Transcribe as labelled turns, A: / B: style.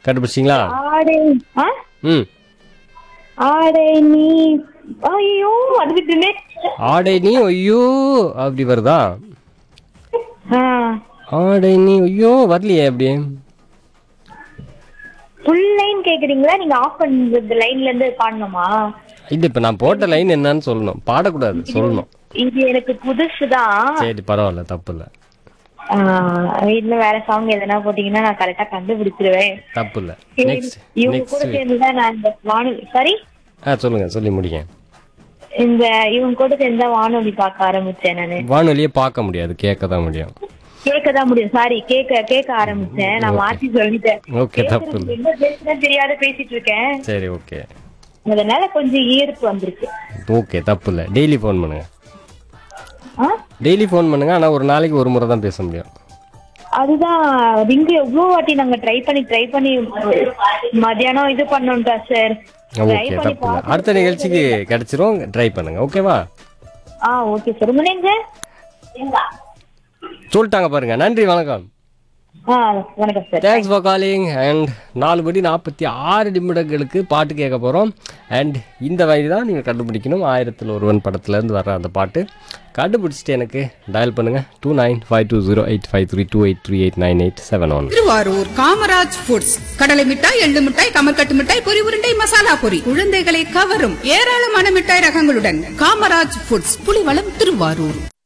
A: கண்டுபிடிச்சிங்களா
B: ஆடை ஆ
A: ம்
B: ஆடை நீ ஐயோ வந்துட்டுனே
A: ஆடை நீ ஐயோ அப்படி வருதா
B: ஆ
A: ஆடை நீ ஐயோ வரலையே அப்படி
B: ஃபுல் லைன் கேக்குறீங்களா நீங்க ஆஃப் பண்றது லைன்ல இருந்து பாடணுமா
A: இது இப்ப நான் போட்ட லைன் என்னன்னு சொல்லணும் பாடக்கூடாது சொல்லணும்
B: இது எனக்கு புதுசுதான்
A: சரி பரவாயில்ல தப்பு இல்ல
B: ஆ, இன்னும் வேற சாங் எதனா போட்டீங்கன்னா நான் கரெக்டா கண்டுபிடிச்சிருவேன்
A: தப்பு இல்ல
B: சரி,
A: நெக்ஸ்ட்
B: இவங்க கூட
A: நெக்ஸ்ட்
B: சேர்ந்துதான் நான் இந்த வானொலி சாரி
A: ஆ சொல்லுங்க சொல்லி முடிங்க
B: இந்த இவங்க கூட சேர்ந்தா வானொலி பார்க்க ஆரம்பிச்சேன் நானு
A: வானொலியே பார்க்க முடியாது கேட்க தான் முடியும்
B: கேட்கதான் முடியும் சாரி கேட்க கேட்க ஆரம்பிச்சேன் நான் மாத்தி சொல்லிட்டேன்
A: ஓகே தப்பு
B: பேசுறது
A: இல்லை
B: என்ன பேசுறேன்னு தெரியாத பேசிட்டு இருக்கேன்
A: சரி ஓகே
B: அதனால கொஞ்சம் ஈர்ப்பு வந்திருக்கு
A: ஓகே தப்பு இல்லை டெய்லி ஃபோன் பண்ணுங்க
B: ஆ?
A: டெய்லி ஃபோன் பண்ணுங்க ஆனால் ஒரு நாளைக்கு ஒரு முறை தான் பேச முடியும்
B: அதுதான் ரிங்கு எவ்வளவு வாட்டி நாங்க ட்ரை பண்ணி ட்ரை பண்ணி மத்தியானம் இது பண்ணோம்டா சார் ட்ரை
A: ஓகே
B: பண்ணி
A: தப்பு இல்லை அடுத்த நிகழ்ச்சிக்கு கிடைச்சிரும் ட்ரை பண்ணுங்க ஓகேவா
B: ஆ ஓகே சார் உங்க நேம் சார்
A: சொல்லிட்டாங்க பாருங்க நன்றி வணக்கம்
B: ஆ வணக்கம் சார்
A: தேங்க்ஸ் ஃபார் காலிங் அண்ட் நாலு மணி நாற்பத்தி ஆறு நிமிடங்களுக்கு பாட்டு கேட்க போகிறோம் அண்ட் இந்த வழி தான் நீங்கள் கண்டுபிடிக்கணும் ஆயிரத்தில் ஒருவன் படத்துலேருந்து வர்ற அந்த பாட்டு கண்டுபிடிச்சிட்டு எனக்கு டயல் பண்ணுங்கள் two nine five two zero eight five three two eight three eight nine eight seven one
C: Thiruvarur Kamaraj foods கடலை மிட்டாய் எள்ளு மிட்டாய் கமர்கட்டு மிட்டாய் பொரி உருண்டை மசாலா பொரி குழந்தைகளை கவரும் ஏராளமான மிட்டாய் ரகங்களுடன் காமராஜ் ஃபுட்ஸ் புலிவளம் திருவாரூர்